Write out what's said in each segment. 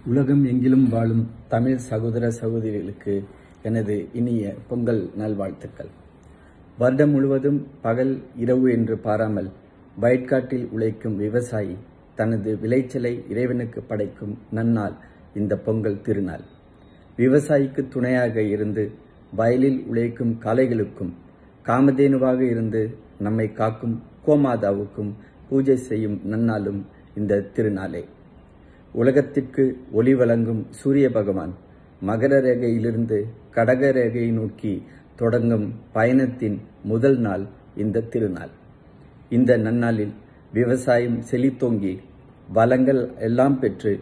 உலகம் எங்கிலும் வாழும் தமிழ் சகோதர சகோதரிகளுக்கு எனது இனிய பொங்கல் நல்வாழ்த்துக்கள் வருடம் முழுவதும் பகல் இரவு என்று பாராமல் வயற்காட்டில் உழைக்கும் விவசாயி தனது விளைச்சலை இறைவனுக்கு படைக்கும் நன்னாள் இந்த பொங்கல் திருநாள் விவசாயிக்கு துணையாக இருந்து வயலில் உழைக்கும் காளைகளுக்கும் காமதேனுவாக இருந்து நம்மை காக்கும் கோமாதாவுக்கும் பூஜை செய்யும் நன்னாளும் இந்த திருநாளே உலகத்திற்கு ஒளி வழங்கும் சூரிய பகவான் மகர ரேகையிலிருந்து கடக ரேகையை நோக்கி தொடங்கும் பயணத்தின் முதல் நாள் இந்த திருநாள் இந்த நன்னாளில் விவசாயம் செழித்தோங்கி வளங்கள் எல்லாம் பெற்று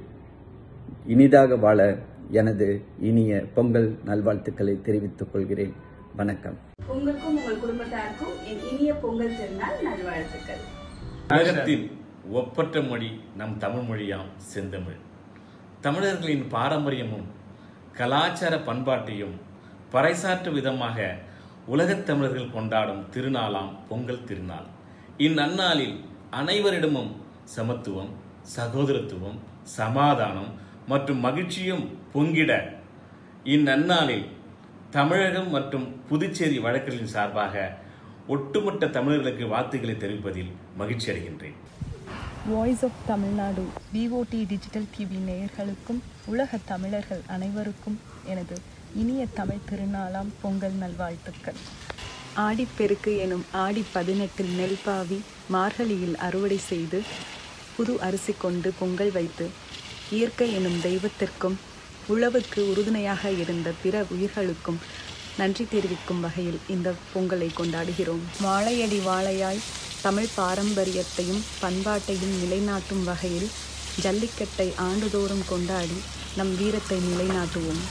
இனிதாக வாழ எனது இனிய பொங்கல் நல்வாழ்த்துக்களை தெரிவித்துக் கொள்கிறேன் வணக்கம் உங்களுக்கும் உங்கள் குடும்பத்தாருக்கும் என் இனிய பொங்கல் திருநாள் நல்வாழ்த்துக்கள் உலகத்தின் ஒப்பற்ற மொழி நம் தமிழ் மொழியாம் செந்தமிழ் தமிழர்களின் பாரம்பரியமும் கலாச்சார பண்பாட்டையும் பறைசாற்றும் விதமாக உலகத் தமிழர்கள் கொண்டாடும் திருநாளாம் பொங்கல் திருநாள் இந்நன்னாளில் அனைவரிடமும் சமத்துவம் சகோதரத்துவம் சமாதானம் மற்றும் மகிழ்ச்சியும் பொங்கிட இந்நன்னாளில் தமிழகம் மற்றும் புதுச்சேரி வழக்கறிஞரின் சார்பாக ஒட்டுமொத்த தமிழர்களுக்கு வாழ்த்துக்களை தெரிவிப்பதில் மகிழ்ச்சி அடைகின்றேன் voice of Tamil Nadu VOD digital TV நேயர்களுக்கும் உலக தமிழர்கள் அனைவருக்கும் எனது இனிய தமிழ் திருநாளாம் பொங்கல் நல்வாழ்த்துக்கள் ஆடிப்பெருக்கு எனும் ஆடி பதினெட்டில் நெல் பாவி மார்கழியில் அறுவடை செய்து புது அரிசி கொண்டு பொங்கல் வைத்து இயற்கை எனும் தெய்வத்திற்கும் உழவுக்கு உறுதுணையாக இருந்த பிற உயிர்களுக்கும் நன்றி தெரிவிக்கும் வகையில் இந்த பொங்கலை கொண்டாடுகிறோம் வாழையடி வாழையாய் தமிழ் பாரம்பரியத்தையும் பண்பாட்டையும் நிலைநாட்டும் வகையில் ஜல்லிக்கட்டை ஆண்டுதோறும் கொண்டாடி நம் வீரத்தை நிலைநாட்டுவோம்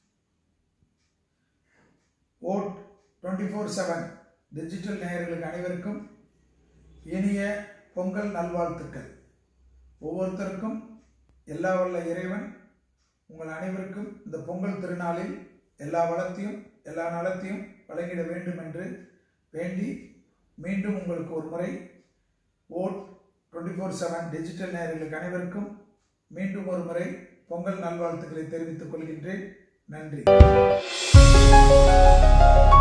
ஓட் டுவெண்ட்டி ஃபோர் செவன் டிஜிட்டல் நேயர்களுக்கு அனைவருக்கும் இனிய பொங்கல் நல்வாழ்த்துக்கள் ஒவ்வொருத்தருக்கும் எல்லா வல்ல இறைவன் உங்கள் அனைவருக்கும் இந்த பொங்கல் திருநாளில் எல்லா வளத்தையும் எல்லா நலத்தையும் வழங்கிட வேண்டும் என்று வேண்டி மீண்டும் உங்களுக்கு ஒரு முறை ஓட் டுவெண்ட்டி ஃபோர் செவன் டிஜிட்டல் நேயர்களுக்கு அனைவருக்கும் மீண்டும் ஒரு முறை பொங்கல் நல்வாழ்த்துக்களை தெரிவித்துக் கொள்கின்றேன் நன்றி